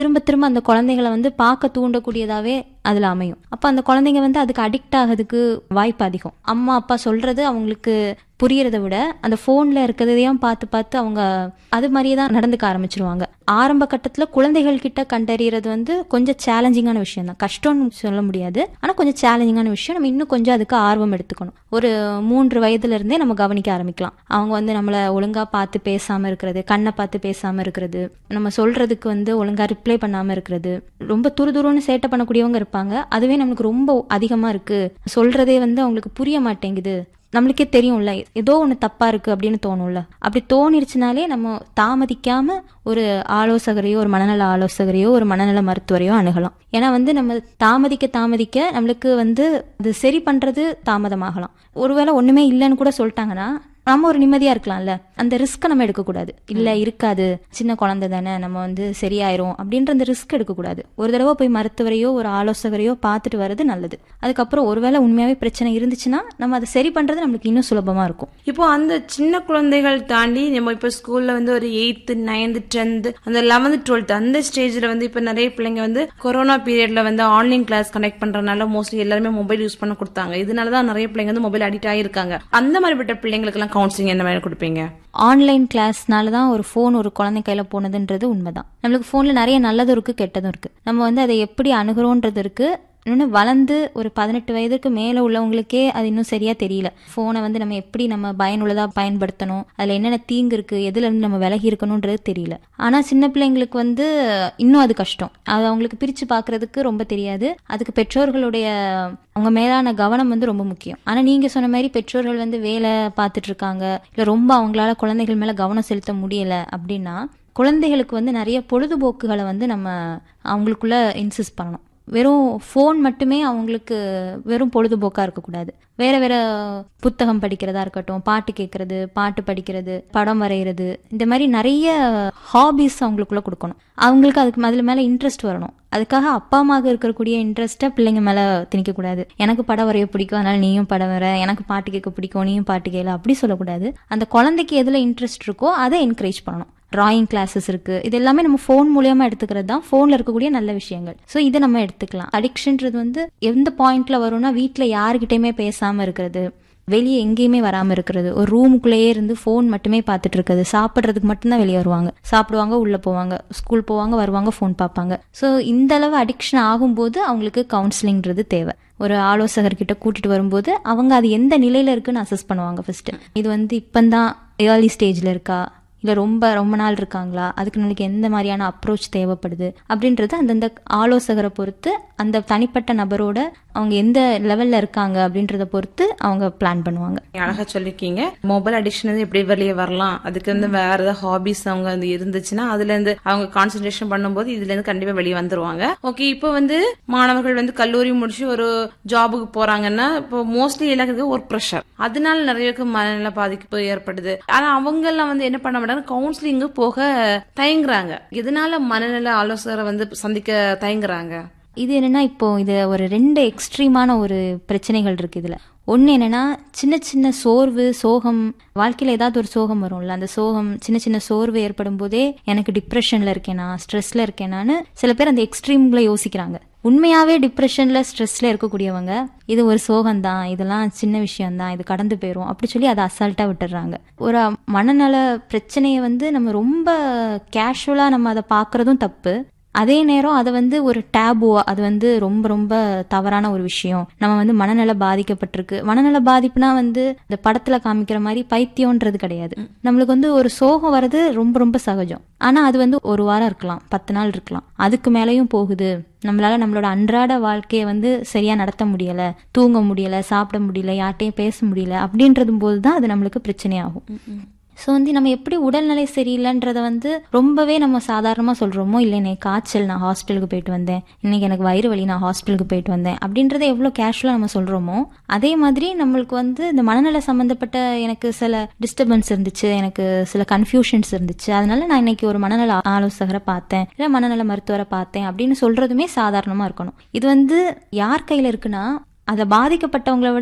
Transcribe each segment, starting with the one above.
திரும்ப திரும்ப அந்த குழந்தைகளை வந்து பார்க்க தூண்டக்கூடியதாவே அதுல அமையும் அப்ப அந்த குழந்தைங்க வந்து அதுக்கு அடிக்ட் ஆகிறதுக்கு வாய்ப்பு அதிகம் அம்மா அப்பா சொல்றது அவங்களுக்கு புரியறத விட அந்த போன்ல இருக்கிறதையும் பார்த்து பார்த்து அவங்க அது மாதிரியே தான் நடந்துக்க ஆரம்பிச்சிருவாங்க ஆரம்ப கட்டத்துல குழந்தைகள் கிட்ட கண்டறியறது வந்து கொஞ்சம் சேலஞ்சிங்கான விஷயம் தான் கஷ்டம்னு சொல்ல முடியாது ஆனா கொஞ்சம் சேலஞ்சிங்கான விஷயம் நம்ம இன்னும் கொஞ்சம் அதுக்கு ஆர்வம் எடுத்துக்கணும் ஒரு மூன்று வயதுல இருந்தே நம்ம கவனிக்க ஆரம்பிக்கலாம் அவங்க வந்து நம்மள ஒழுங்கா பார்த்து பேசாம இருக்கிறது கண்ணை பார்த்து பேசாம இருக்கிறது நம்ம சொல்றதுக்கு வந்து ஒழுங்கா ரிப்ளை பண்ணாம இருக்கிறது ரொம்ப துரு துருன்னு சேட்டை பண்ணக்கூடியவங்க இருப்பாங்க அதுவே நமக்கு ரொம்ப அதிகமா இருக்கு சொல்றதே வந்து அவங்களுக்கு புரிய மாட்டேங்குது நம்மளுக்கே தெரியும்ல ஏதோ ஒன்று தப்பா இருக்கு அப்படின்னு தோணும்ல அப்படி தோணிருச்சுனாலே நம்ம தாமதிக்காம ஒரு ஆலோசகரையோ ஒரு மனநல ஆலோசகரையோ ஒரு மனநல மருத்துவரையோ அணுகலாம் ஏன்னா வந்து நம்ம தாமதிக்க தாமதிக்க நம்மளுக்கு வந்து அது சரி பண்றது தாமதமாகலாம் ஒருவேளை ஒண்ணுமே இல்லைன்னு கூட சொல்லிட்டாங்கன்னா நம்ம ஒரு நிம்மதியா இருக்கலாம்ல அந்த ரிஸ்க்கை நம்ம எடுக்கக்கூடாது இல்ல இருக்காது சின்ன குழந்தை தானே நம்ம வந்து சரியாயிரும் அப்படின்ற அந்த ரிஸ்க் எடுக்கக்கூடாது ஒரு தடவை போய் மருத்துவரையோ ஒரு ஆலோசகரையோ பார்த்துட்டு வர்றது நல்லது அதுக்கப்புறம் ஒருவேளை உண்மையாவே பிரச்சனை இருந்துச்சுன்னா நம்ம அதை சரி பண்றது நம்மளுக்கு இன்னும் சுலபமா இருக்கும் இப்போ அந்த சின்ன குழந்தைகள் தாண்டி நம்ம இப்போ ஸ்கூல்ல வந்து ஒரு எயித்து நைன்த் டென்த் அந்த லெவன்த் டுவெல்த் அந்த ஸ்டேஜ்ல வந்து இப்போ நிறைய பிள்ளைங்க வந்து கொரோனா பீரியட்ல வந்து ஆன்லைன் கிளாஸ் கனெக்ட் பண்றதுனால மோஸ்ட்லி எல்லாருமே மொபைல் யூஸ் பண்ண கொடுத்தாங்க இதனாலதான் நிறைய பிள்ளைங்க வந்து மொபைல் அடிக்ட் ஆகிருக்காங்க அந்த மாதிரிப்பட்ட பிள்ளைங்களுக்கு எல்லாம் கவுன்சிலிங் என்ன மாதிரி கொடுப்பீங்க ஆன்லைன் கிளாஸ்னால தான் ஒரு ஃபோன் ஒரு குழந்தை கையில போனதுன்றது உண்மைதான் நம்மளுக்கு ஃபோன்ல நிறைய நல்லதும் இருக்கு கெட்டதும் இருக்கு நம்ம வந்து அதை எப்படி அணுகிறோன்றது இருக்கு இன்னொன்று வளர்ந்து ஒரு பதினெட்டு வயதுக்கு மேலே உள்ளவங்களுக்கே அது இன்னும் சரியா தெரியல ஃபோனை வந்து நம்ம எப்படி நம்ம பயனுள்ளதா பயன்படுத்தணும் அதில் என்னென்ன தீங்கு இருக்கு எதுல இருந்து நம்ம விலகி இருக்கணும்ன்றது தெரியல ஆனால் சின்ன பிள்ளைங்களுக்கு வந்து இன்னும் அது கஷ்டம் அது அவங்களுக்கு பிரித்து பார்க்கறதுக்கு ரொம்ப தெரியாது அதுக்கு பெற்றோர்களுடைய அவங்க மேலான கவனம் வந்து ரொம்ப முக்கியம் ஆனால் நீங்கள் சொன்ன மாதிரி பெற்றோர்கள் வந்து வேலை பார்த்துட்டு இருக்காங்க இல்லை ரொம்ப அவங்களால குழந்தைகள் மேலே கவனம் செலுத்த முடியல அப்படின்னா குழந்தைகளுக்கு வந்து நிறைய பொழுதுபோக்குகளை வந்து நம்ம அவங்களுக்குள்ள இன்சிஸ்ட் பண்ணணும் வெறும் ஃபோன் மட்டுமே அவங்களுக்கு வெறும் பொழுதுபோக்கா இருக்கக்கூடாது வேற வேற புத்தகம் படிக்கிறதா இருக்கட்டும் பாட்டு கேட்கறது பாட்டு படிக்கிறது படம் வரைகிறது இந்த மாதிரி நிறைய ஹாபிஸ் அவங்களுக்குள்ள கொடுக்கணும் அவங்களுக்கு அதுக்கு அதில் மேலே இன்ட்ரெஸ்ட் வரணும் அதுக்காக அப்பா அம்மாவுக்கு இருக்கக்கூடிய இன்ட்ரெஸ்ட்டை பிள்ளைங்க மேலே திணிக்கக்கூடாது எனக்கு படம் வரைய பிடிக்கும் அதனால நீயும் படம் வர எனக்கு பாட்டு கேட்க பிடிக்கும் நீயும் பாட்டு கேளு அப்படி சொல்லக்கூடாது அந்த குழந்தைக்கு எதில் இன்ட்ரெஸ்ட் இருக்கோ அதை என்கரேஜ் பண்ணணும் டிராயிங் கிளாஸஸ் இருக்கு இது எல்லாமே நம்ம ஃபோன் மூலியமா எடுத்துக்கிறது தான் ஃபோன்ல இருக்கக்கூடிய நல்ல விஷயங்கள் ஸோ இதை நம்ம எடுத்துக்கலாம் அடிக்ஷன்றது வந்து எந்த பாயிண்ட்ல வரும்னா வீட்டில் யாருக்கிட்டையுமே பேசாம இருக்கிறது வெளியே எங்கேயுமே வராம இருக்கிறது ஒரு ரூமுக்குள்ளேயே இருந்து ஃபோன் மட்டுமே பார்த்துட்டு இருக்கிறது சாப்பிட்றதுக்கு மட்டும்தான் வெளியே வருவாங்க சாப்பிடுவாங்க உள்ள போவாங்க ஸ்கூல் போவாங்க வருவாங்க ஃபோன் பார்ப்பாங்க ஸோ இந்த அளவு அடிக்ஷன் ஆகும்போது அவங்களுக்கு கவுன்சிலிங்ன்றது தேவை ஒரு ஆலோசகர்கிட்ட கூட்டிட்டு வரும்போது அவங்க அது எந்த நிலையில இருக்குன்னு அசஸ் பண்ணுவாங்க ஃபர்ஸ்ட் இது வந்து இப்பந்தான் ஏர்லி ஸ்டேஜ்ல இருக்கா இல்லை ரொம்ப ரொம்ப நாள் இருக்காங்களா அதுக்கு நம்மளுக்கு எந்த மாதிரியான அப்ரோச் தேவைப்படுது அப்படின்றது அந்தந்த ஆலோசகரை பொறுத்து அந்த தனிப்பட்ட நபரோட அவங்க எந்த லெவல்ல இருக்காங்க அப்படின்றத பொறுத்து அவங்க பிளான் பண்ணுவாங்க அழகா சொல்லிருக்கீங்க மொபைல் அடிக்ஷன் வந்து எப்படி வெளியே வரலாம் அதுக்கு வந்து வேற ஏதாவது ஹாபிஸ் அவங்க வந்து இருந்துச்சுன்னா அதுல இருந்து அவங்க கான்சென்ட்ரேஷன் பண்ணும்போது இதுல இருந்து கண்டிப்பா வெளியே வந்துருவாங்க ஓகே இப்போ வந்து மாணவர்கள் வந்து கல்லூரி முடிச்சு ஒரு ஜாபுக்கு போறாங்கன்னா இப்போ மோஸ்ட்லி எல்லாத்துக்கும் ஒர்க் ப்ரெஷர் அதனால நிறைய பேருக்கு மனநல பாதிப்பு ஏற்படுது ஆனா அவங்க எல்லாம் வந்து என்ன பண்ண மாட்டாங்க கவுன்சிலிங்கு போக தயங்குறாங்க எதனால மனநல ஆலோசகரை வந்து சந்திக்க தயங்குறாங்க இது என்னன்னா இப்போ இது ஒரு ரெண்டு எக்ஸ்ட்ரீமான ஒரு பிரச்சனைகள் இருக்கு இதுல ஒன்று என்னன்னா சின்ன சின்ன சோர்வு சோகம் வாழ்க்கையில் ஏதாவது ஒரு சோகம் வரும்ல அந்த சோகம் சின்ன சின்ன சோர்வு ஏற்படும் போதே எனக்கு டிப்ரெஷன்ல இருக்கேனா ஸ்ட்ரெஸ்ல இருக்கேனான்னு சில பேர் அந்த எக்ஸ்ட்ரீம்ல யோசிக்கிறாங்க உண்மையாவே டிப்ரெஷன்ல ஸ்ட்ரெஸ்ல இருக்கக்கூடியவங்க இது ஒரு சோகம் தான் இதெல்லாம் சின்ன விஷயம் தான் இது கடந்து போயிரும் அப்படி சொல்லி அதை அசால்ட்டா விட்டுறாங்க ஒரு மனநல பிரச்சனையை வந்து நம்ம ரொம்ப கேஷுவலா நம்ம அதை பாக்குறதும் தப்பு அதே நேரம் அதை வந்து ஒரு டேபுவா அது வந்து ரொம்ப ரொம்ப தவறான ஒரு விஷயம் நம்ம வந்து மனநல பாதிக்கப்பட்டிருக்கு மனநல பாதிப்புனா வந்து இந்த படத்துல காமிக்கிற மாதிரி பைத்தியம்ன்றது கிடையாது நம்மளுக்கு வந்து ஒரு சோகம் வர்றது ரொம்ப ரொம்ப சகஜம் ஆனா அது வந்து ஒரு வாரம் இருக்கலாம் பத்து நாள் இருக்கலாம் அதுக்கு மேலேயும் போகுது நம்மளால நம்மளோட அன்றாட வாழ்க்கையை வந்து சரியா நடத்த முடியல தூங்க முடியல சாப்பிட முடியல யார்ட்டையும் பேச முடியல அப்படின்றது போது தான் அது நம்மளுக்கு பிரச்சனையாகும் ஸோ வந்து நம்ம எப்படி உடல்நிலை சரியில்லைன்றத வந்து ரொம்பவே நம்ம சாதாரணமாக சொல்கிறோமோ இல்லை இன்னைக்கு காய்ச்சல் நான் ஹாஸ்பிட்டலுக்கு போயிட்டு வந்தேன் இன்னைக்கு எனக்கு வயிறு வலி நான் ஹாஸ்பிட்டலுக்கு போயிட்டு வந்தேன் அப்படின்றத எவ்வளோ கேஷுவலாக நம்ம சொல்கிறோமோ அதே மாதிரி நம்மளுக்கு வந்து இந்த மனநல சம்மந்தப்பட்ட எனக்கு சில டிஸ்டர்பன்ஸ் இருந்துச்சு எனக்கு சில கன்ஃபியூஷன்ஸ் இருந்துச்சு அதனால நான் இன்னைக்கு ஒரு மனநல ஆலோசகரை பார்த்தேன் இல்லை மனநல மருத்துவரை பார்த்தேன் அப்படின்னு சொல்றதுமே சாதாரணமாக இருக்கணும் இது வந்து யார் கையில் இருக்குன்னா அதை பாதிக்கப்பட்டவங்கள விட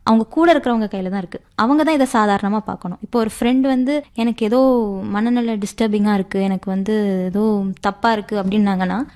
அவங்க கூட இருக்கிறவங்க கையில தான் இருக்கு அவங்க தான் இதை சாதாரணமா பார்க்கணும் இப்போ ஒரு ஃப்ரெண்ட் வந்து எனக்கு ஏதோ மனநல டிஸ்டர்பிங்கா இருக்கு எனக்கு வந்து ஏதோ தப்பா இருக்கு அப்படின்னாங்கன்னா